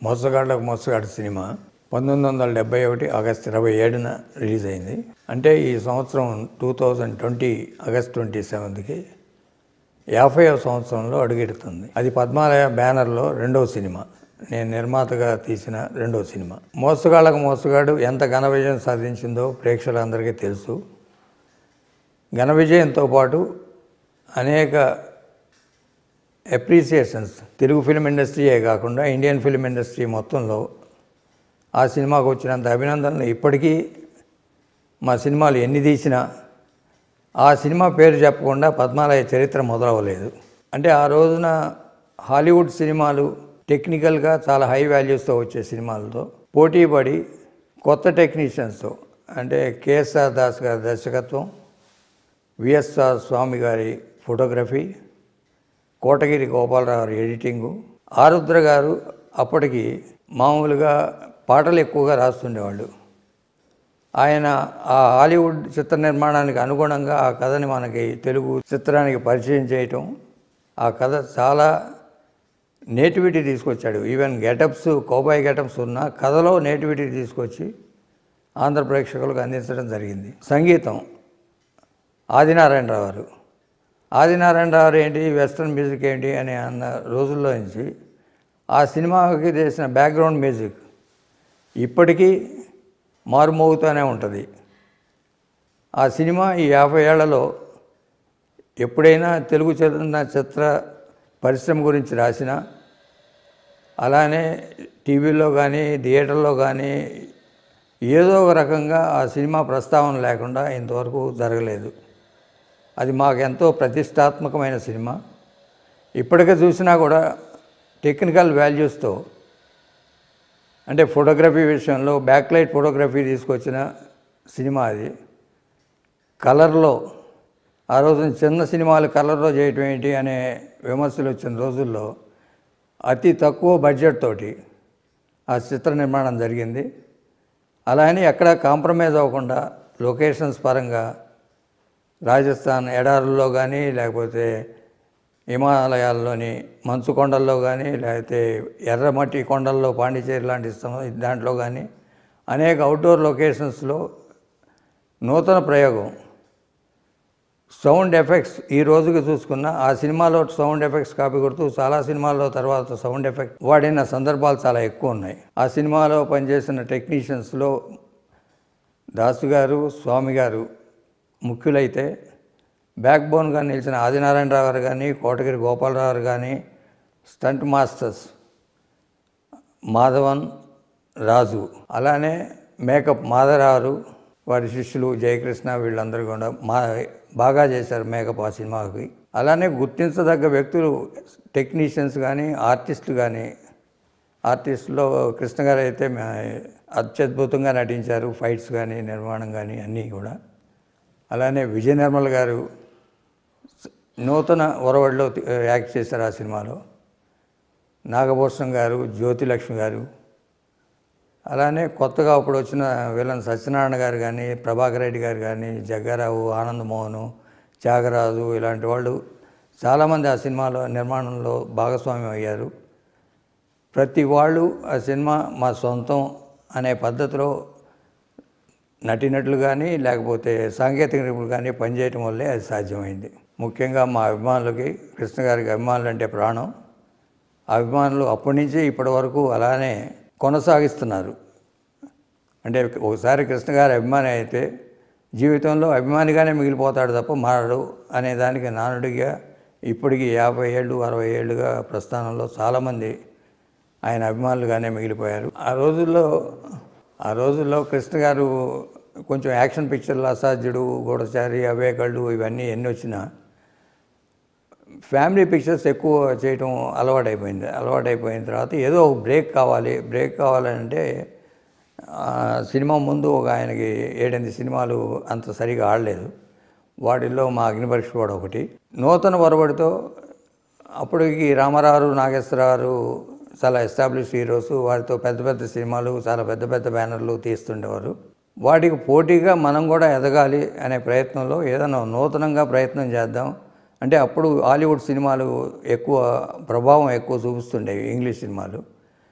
మోసగాళ్ళకు మోసగాడు సినిమా పంతొమ్మిది వందల డెబ్బై ఒకటి ఆగస్ట్ ఇరవై ఏడున రిలీజ్ అయింది అంటే ఈ సంవత్సరం two thousand twenty August twenty సెవెంత్కి యాభై సంవత్సరంలో అడుగెడుతుంది అది పద్మాలయ బ్యానర్లో రెండవ సినిమా నేను నిర్మాతగా తీసిన రెండవ సినిమా మోసగాళ్ళకు మోసగాడు ఎంత ఘన విజయం సాధించిందో ప్రేక్షకులందరికీ తెలుసు ఘన విజయంతో పాటు అనేక అప్రిసియేషన్స్ తెలుగు ఫిల్మ్ ఇండస్ట్రీయే కాకుండా ఇండియన్ ఫిల్మ్ ఇండస్ట్రీ మొత్తంలో ఆ సినిమాకు వచ్చినంత అభినందనలు ఇప్పటికీ మా సినిమాలు ఎన్ని తీసినా ఆ సినిమా పేరు చెప్పకుండా పద్మాలయ చరిత్ర మొదలవ్వలేదు అంటే ఆ రోజున హాలీవుడ్ సినిమాలు టెక్నికల్గా చాలా హై వాల్యూస్తో వచ్చే సినిమాలతో పోటీపడి కొత్త టెక్నీషియన్స్తో అంటే కేఎస్ఆర్ దాస్ గారి దర్శకత్వం విఎస్ఆర్ స్వామి గారి ఫోటోగ్రఫీ కోటగిరి గోపాలరావు గారి ఎడిటింగు ఆరుద్ర గారు అప్పటికి మామూలుగా పాటలు ఎక్కువగా రాస్తుండేవాళ్ళు ఆయన ఆ హాలీవుడ్ చిత్ర నిర్మాణానికి అనుగుణంగా ఆ కథని మనకి తెలుగు చిత్రానికి పరిచయం చేయటం ఆ కథ చాలా నేటివిటీ తీసుకొచ్చాడు ఈవెన్ గెటప్స్ కౌబాయ్ గెటప్స్ ఉన్న కథలో నేటివిటీ తీసుకొచ్చి ఆంధ్ర ప్రేక్షకులకు అందించడం జరిగింది సంగీతం ఆదినారాయణరావు గారు ఆదినారాయణరావు గారు ఏంటి వెస్ట్రన్ మ్యూజిక్ ఏంటి అని అన్న రోజుల్లో నుంచి ఆ సినిమాకి చేసిన బ్యాక్గ్రౌండ్ మ్యూజిక్ ఇప్పటికీ మారుమోగుతూనే ఉంటుంది ఆ సినిమా ఈ యాభై ఏళ్లలో ఎప్పుడైనా తెలుగు చదువుతున్న చిత్ర పరిశ్రమ గురించి రాసినా అలానే టీవీలో కానీ థియేటర్లో కానీ ఏదో ఒక రకంగా ఆ సినిమా ప్రస్తావన లేకుండా ఇంతవరకు జరగలేదు అది మాకు ఎంతో ప్రతిష్టాత్మకమైన సినిమా ఇప్పటికే చూసినా కూడా టెక్నికల్ వాల్యూస్తో అంటే ఫోటోగ్రఫీ విషయంలో బ్యాక్లైట్ ఫోటోగ్రఫీ తీసుకొచ్చిన సినిమా అది కలర్లో ఆ రోజున చిన్న సినిమాలు కలర్లో చేయటం ఏంటి అనే విమర్శలు వచ్చిన రోజుల్లో అతి తక్కువ బడ్జెట్ తోటి ఆ చిత్ర నిర్మాణం జరిగింది అలా అని ఎక్కడా కాంప్రమైజ్ అవ్వకుండా లొకేషన్స్ పరంగా రాజస్థాన్ ఎడారుల్లో కానీ లేకపోతే హిమాలయాల్లోని మంచు కొండల్లో కానీ లేకపోతే ఎర్రమట్టి కొండల్లో పాండిచేరి లాంటి స్థలం దాంట్లో కానీ అనేక అవుట్డోర్ లొకేషన్స్లో నూతన ప్రయోగం సౌండ్ ఎఫెక్ట్స్ ఈ రోజుకి చూసుకున్న ఆ సినిమాలో సౌండ్ ఎఫెక్ట్స్ కాపీ కొడుతూ చాలా సినిమాల్లో తర్వాత సౌండ్ ఎఫెక్ట్ వాడిన సందర్భాలు చాలా ఎక్కువ ఉన్నాయి ఆ సినిమాలో పనిచేసిన టెక్నీషియన్స్లో దాసు గారు స్వామి గారు ముఖ్యులైతే బ్యాక్ బోన్గా నిలిచిన ఆదినారాయణరావు గారు కానీ కోటగిరి గోపాలరావు గారు కానీ స్టంట్ మాస్టర్స్ మాధవన్ రాజు అలానే మేకప్ మాధవరావు వారి శిష్యులు జయకృష్ణ వీళ్ళందరూ కూడా మా బాగా చేశారు మేకప్ ఆ సినిమాకి అలానే గుర్తించదగ్గ వ్యక్తులు టెక్నీషియన్స్ కానీ ఆర్టిస్టులు కానీ ఆర్టిస్టులో కృష్ణ గారు అయితే మే- అత్యద్భుతంగా నటించారు ఫైట్స్ కానీ నిర్మాణం కానీ అన్నీ కూడా అలానే విజయ నిర్మల్ గారు నూతన ఒరవడిలో తి- యాక్ట్ చేశారు ఆ సినిమాలో నాగభూషణం గారు జ్యోతిలక్ష్మి గారు అలానే కొత్తగా ఇప్పుడు వచ్చిన విలన్ సత్యనారాయణ గారు కానీ ప్రభాకర్ రెడ్డి గారు కానీ జగ్గారావు ఆనందమోహను త్యాగరాజు ఇలాంటి వాళ్ళు చాలామంది ఆ సినిమాలో నిర్మాణంలో భాగస్వామ్యం అయ్యారు ప్రతి వాళ్ళు ఆ సినిమా మా సొంతం అనే పద్ధతిలో నటినట్లు కానీ లేకపోతే సాంకేతిక నిపుణులు కానీ పనిచేయటం వల్లే అది సాధ్యమైంది ముఖ్యంగా మా అభిమానులకి కృష్ణ గారికి అభిమానులు అంటే ప్రాణం ఆ అభిమానులు అప్పటి నుంచి ఇప్పటి వరకు అలానే కొనసాగిస్తున్నారు అంటే ఒకసారి కృష్ణ గారి అభిమాని అయితే జీవితంలో అభిమానిగానే మిగిలిపోతాడు తప్ప మారడు అనే దానికి నానుడిగా ఇప్పటికి యాభై ఏళ్ళు అరవై ఏళ్ళుగా ప్రస్థానంలో చాలామంది ఆయన అభిమానులుగానే మిగిలిపోయారు ఆ రోజుల్లో ఆ రోజుల్లో కృష్ణ గారు కొంచెం యాక్షన్ పిక్చర్లు అసాధ్యుడు గూఢచారి అవే కళ్ళు ఇవన్నీ ఎన్ని వచ్చినా ఫ్యామిలీ పిక్చర్స్ ఎక్కువ చేయటం అలవాటైపోయింది అలవాటైపోయిన తర్వాత ఏదో ఒక బ్రేక్ కావాలి బ్రేక్ కావాలంటే ఆ, సినిమా ముందు ఒక ఆయనకి ఏడెనిమిది సినిమాలు అంత సరిగా ఆడలేదు వాటిల్లో మా అగ్నిపరీక్ష కూడా ఒకటి నూతన వరబడితో అప్పటికి రామారావు నాగేశ్వరరావు చాలా ఎస్టాబ్లిష్ హీరోస్ వారితో పెద్ద పెద్ద సినిమాలు చాలా పెద్ద పెద్ద బ్యానర్లు తీస్తుండేవారు వాటికి పోటీగా మనం కూడా ఎదగాలి అనే ప్రయత్నంలో ఏదైనా నూతనంగా ప్రయత్నం చేద్దాం అంటే అప్పుడు హాలీవుడ్ సినిమాలు ఎక్కువ ప్రభావం ఎక్కువ చూపిస్తుండేవి ఇంగ్లీష్ సినిమాలు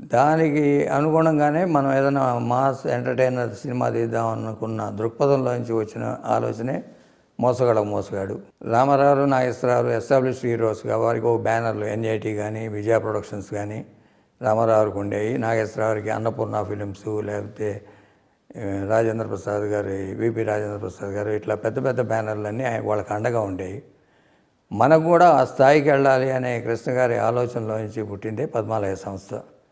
దానికి అనుగుణంగానే మనం ఏదైనా మాస్ ఎంటర్టైనర్ సినిమా తీద్దాం అనుకున్న దృక్పథంలోంచి వచ్చిన ఆలోచనే మోసగాడ మోసగాడు రామారావు నాగేశ్వరరావు ఎస్టాబ్లిష్ హీరోస్గా వారికి ఒక బ్యానర్లు ఎన్ఐటి కానీ విజయ ప్రొడక్షన్స్ కానీ రామారావుకి ఉండేవి నాగేశ్వరరావుకి అన్నపూర్ణ ఫిలిమ్స్ లేకపోతే ఆ, రాజేంద్ర ప్రసాద్ గారి విపి రాజేంద్ర ప్రసాద్ గారు ఇట్లా పెద్ద పెద్ద బ్యానర్లన్నీ ఆయన- వాళ్ళకి అండగా ఉండేవి మనకు కూడా ఆ స్థాయికి వెళ్ళాలి అనే కృష్ణ గారి ఆలోచనలో నుంచి పుట్టిందే పద్మాలయ సంస్థ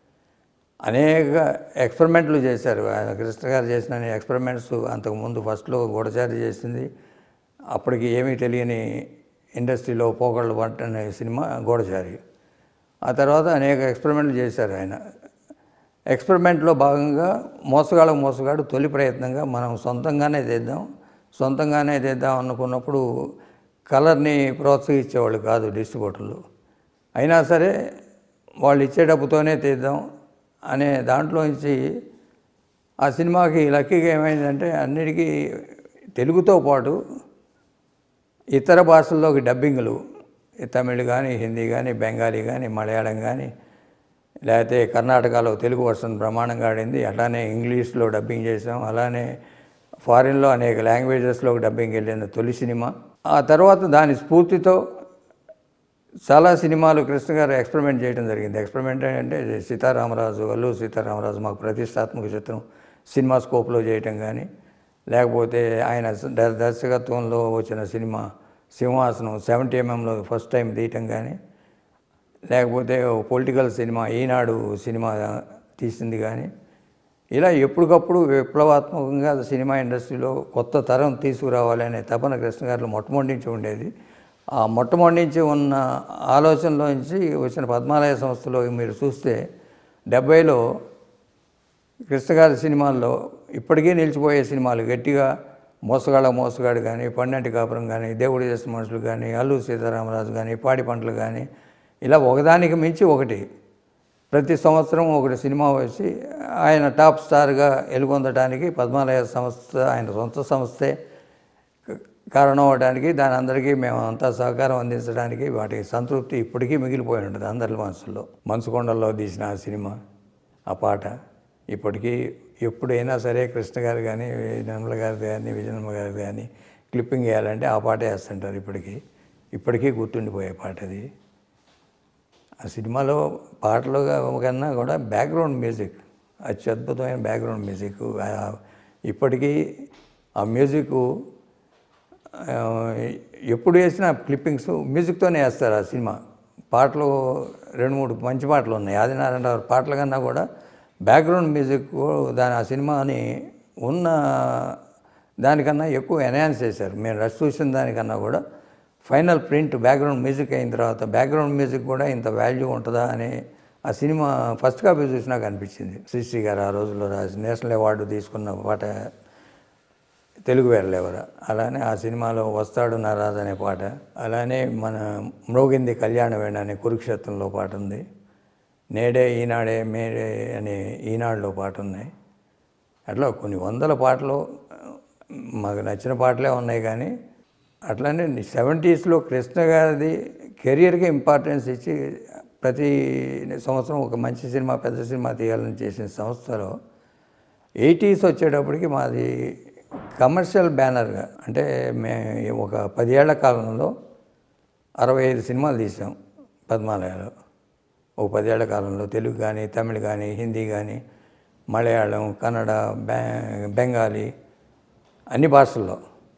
అనేక ఎక్స్పెరిమెంట్లు చేశారు ఆయన కృష్ణ గారు చేసిన ఎక్స్పెరిమెంట్స్ అంతకుముందు ఫస్ట్లో గూఢచారి చేసింది అప్పటికి ఏమీ తెలియని ఇండస్ట్రీలో పోకళ్ళు పట్టని సినిమా గూఢచారి ఆ తర్వాత అనేక ఎక్స్పెరిమెంట్లు చేశారు ఆయన ఎక్స్పెరిమెంట్లో భాగంగా మోసగాళ్ళకు మోసగాడు తొలి ప్రయత్నంగా మనం సొంతంగానే చేద్దాం సొంతంగానే చేద్దాం అనుకున్నప్పుడు కలర్ని ప్రోత్సహించేవాళ్ళు కాదు డిస్ట్రిబ్యూటర్లు అయినా సరే వాళ్ళు ఇచ్చే డబ్బుతోనే తీద్దాం అనే దాంట్లోంచి ఆ సినిమాకి లక్కీగా ఏమైందంటే అన్నిటికీ తెలుగుతో పాటు ఇతర భాషల్లోకి డబ్బింగ్లు ఈ తమిళ్ కానీ హిందీ కానీ బెంగాలీ కానీ మలయాళం కానీ లేకపోతే కర్ణాటకలో తెలుగు వర్షన్ బ్రహ్మాండంగా ఆడింది అలానే ఇంగ్లీష్లో డబ్బింగ్ చేసాం అలానే ఫారిన్లో అనేక లాంగ్వేజెస్లో డబ్బింగ్ వెళ్ళిన తొలి సినిమా ఆ తర్వాత దాని స్ఫూర్తితో చాలా సినిమాలు కృష్ణ గారు ఎక్స్పెరిమెంట్ చేయడం జరిగింది ఎక్స్పెరిమెంట్ అంటే సీతారామరాజు అల్లు సీతారామరాజు మాకు ప్రతిష్టాత్మక చిత్రం సినిమా స్కోప్లో చేయటం కానీ లేకపోతే ఆయన దర్- దర్శకత్వంలో వచ్చిన సినిమా సింహాసనం సెవెంటీ ఎంఎంలో ఫస్ట్ టైం తీయటం కానీ లేకపోతే ఓ పొలిటికల్ సినిమా ఈనాడు సినిమా తీసింది కానీ ఇలా ఎప్పటికప్పుడు విప్లవాత్మకంగా సినిమా ఇండస్ట్రీలో కొత్త తరం తీసుకురావాలనే తపన కృష్ణ గారిలో మొట్టమొదటి ఉండేది ఆ మొట్టమొదటి ఉన్న ఆలోచనలోంచి వచ్చిన పద్మాలయ సంస్థలో మీరు చూస్తే డెబ్బైలో కృష్ణగారి సినిమాల్లో ఇప్పటికీ నిలిచిపోయే సినిమాలు గట్టిగా మోసగాళ్ళ మోసగాడు కానీ పన్నెంటి కాపురం కానీ దేవుడు చేసిన మనుషులు కానీ అల్లు సీతారామరాజు కానీ పాడి పంటలు కానీ ఇలా ఒకదానికి మించి ఒకటి ప్రతి సంవత్సరం ఒకటి సినిమా వచ్చి ఆయన టాప్ స్టార్గా ఎలుగొందడానికి పద్మాలయ సంస్థ ఆయన సొంత సంస్థే క- కారణం అవడానికి దాని అందరికీ మేము అంతా సహకారం అందించడానికి వాటి సంతృప్తి ఇప్పటికీ మిగిలిపోయి ఉంటుంది అందరి మనసుల్లో మనసుకొండల్లో తీసిన ఆ సినిమా ఆ పాట ఇప్పటికీ ఎప్పుడైనా సరే కృష్ణ గారు కానీ నిర్మల గారి కానీ విజయనమ్మ గారి కానీ క్లిప్పింగ్ వేయాలంటే ఆ పాటే వేస్తుంటారు ఇప్పటికీ ఇప్పటికీ గుర్తుండిపోయే పాట అది ఆ సినిమాలో పాటలు కన్నా కూడా బ్యాక్గ్రౌండ్ మ్యూజిక్ అత్యద్భుతమైన బ్యాక్గ్రౌండ్ మ్యూజిక్ ఆ- ఇప్పటికీ ఆ మ్యూజిక్ ఆ, ఎప్పుడు వేసినా క్లిప్పింగ్స్ మ్యూజిక్తోనే వేస్తారు ఆ సినిమా పాటలు రెండు మూడు మంచి పాటలు ఉన్నాయి ఆదినారాయణ పాటల కన్నా కూడా బ్యాక్గ్రౌండ్ మ్యూజిక్ దాని ఆ సినిమాని ఉన్న దానికన్నా ఎక్కువ ఎన్హాన్స్ చేశారు మేము రష్ చూసిన దానికన్నా కూడా ఫైనల్ ప్రింట్ బ్యాక్గ్రౌండ్ మ్యూజిక్ అయిన తర్వాత బ్యాక్గ్రౌండ్ మ్యూజిక్ కూడా ఇంత వాల్యూ ఉంటుందా అని ఆ సినిమా ఫస్ట్ కాపీ చూసినాక అనిపించింది శ్రీశ్రీ గారు ఆ రోజుల్లో రాసి నేషనల్ అవార్డు తీసుకున్న పాట తెలుగు వేరలేవరా అలానే ఆ సినిమాలో వస్తాడు నా రాజు అనే పాట అలానే మన మ్రోగింది కళ్యాణ వేణ అనే కురుక్షేత్రంలో పాట ఉంది నేడే ఈనాడే మేడే అనే ఈనాడులో పాట ఉన్నాయి అట్లా కొన్ని వందల పాటలు మాకు నచ్చిన పాటలే ఉన్నాయి కానీ అట్లానే సెవెంటీస్లో కృష్ణ గారిది కెరియర్కి ఇంపార్టెన్స్ ఇచ్చి ప్రతి సంవత్సరం ఒక మంచి సినిమా పెద్ద సినిమా తీయాలని చేసిన సంస్థలో ఎయిటీస్ వచ్చేటప్పటికి మాది కమర్షియల్ బ్యానర్గా అంటే మే ఒక పదేళ్ల కాలంలో అరవై ఐదు సినిమాలు తీసాం పద్మాలయాలో ఓ పదేళ్ల కాలంలో తెలుగు కానీ తమిళ్ కానీ హిందీ కానీ మలయాళం కన్నడ బె బెంగాలీ అన్ని భాషల్లో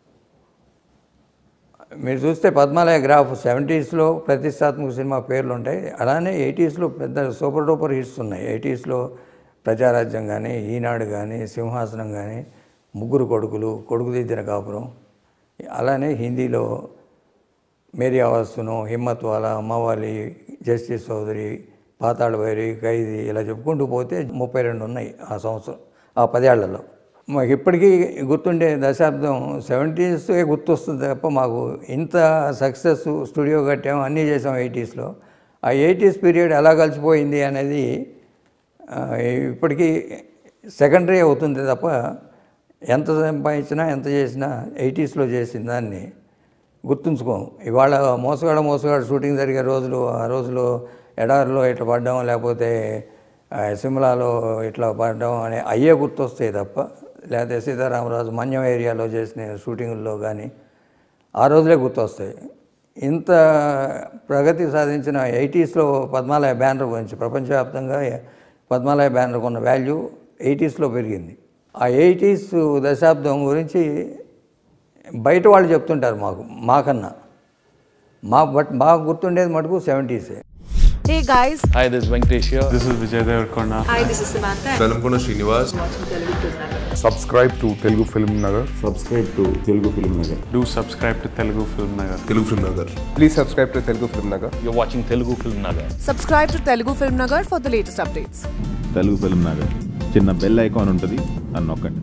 మీరు చూస్తే పద్మాలయ గ్రాఫ్ సెవెంటీస్లో ప్రతిష్టాత్మక సినిమా పేర్లు ఉంటాయి అలానే ఎయిటీస్లో పెద్ద సూపర్ డూపర్ హిట్స్ ఉన్నాయి ఎయిటీస్లో ప్రజారాజ్యం కానీ ఈనాడు కానీ సింహాసనం కానీ ముగ్గురు కొడుకులు కొడుకు దిద్దిన కాపురం అలానే హిందీలో మేరీ ఆవాసును హిమ్మత్ వాలా అమ్మవాలి జస్టిస్ చౌదరి పాతాళ భైరి ఖైదీ ఇలా చెప్పుకుంటూ పోతే ముప్పై రెండు ఉన్నాయి ఆ సంవత్సరం ఆ పదేళ్లలో మాకు ఇప్పటికీ గుర్తుండే దశాబ్దం సెవెంటీస్ గుర్తొస్తుంది తప్ప మాకు ఇంత సక్సెస్ స్టూడియో కట్టాము అన్నీ చేసాం ఎయిటీస్లో ఆ ఎయిటీస్ పీరియడ్ ఎలా కలిసిపోయింది అనేది ఆ, ఇప్పటికీ సెకండరీ అవుతుంది తప్ప ఎంత సంపాదించినా ఎంత చేసినా ఎయిటీస్లో చేసిన దాన్ని గుర్తుంచుకోం ఇవాళ మోసగాడ మోసగాడ షూటింగ్ జరిగే రోజులు ఆ రోజులో ఎడారిలో ఇట్లా పడ్డం లేకపోతే ఆ, సిమ్లాలో ఇట్లా పడడం అని అయ్యే గుర్తొస్తాయి తప్ప లేకపోతే సీతారామరాజు మన్యం ఏరియాలో చేసిన షూటింగుల్లో కానీ ఆ రోజులే గుర్తొస్తాయి ఇంత ప్రగతి సాధించిన ఎయిటీస్లో పద్మాలయ బ్యానర్ గురించి ప్రపంచవ్యాప్తంగా పద్మాలయ బ్యానర్కి ఉన్న వాల్యూ ఎయిటీస్లో పెరిగింది ఆ ఎయిటీస్ దశాబ్దం గురించి బయట వాళ్ళు చెప్తుంటారు మాకు మాకన్నా మా బట్ మాకు గుర్తుండేది మటుకు సెవెంటీసే Hey guys, Hi, this is Venkatesh here. This is Vijay Devarkonda. hi, this is Samantha. Velankonda Srinivas subscribe to Telugu Film Nagar. subscribe to Telugu Film Nagar. Do subscribe to Telugu Film Nagar. Telugu film Nagar Please subscribe to Telugu Film Nagar. You're watching Telugu Film Nagar. Subscribe to Telugu Film Nagar for the latest updates. Telugu film Nagar చిన్న bell icon ఉంటుంది అని నొక్కండి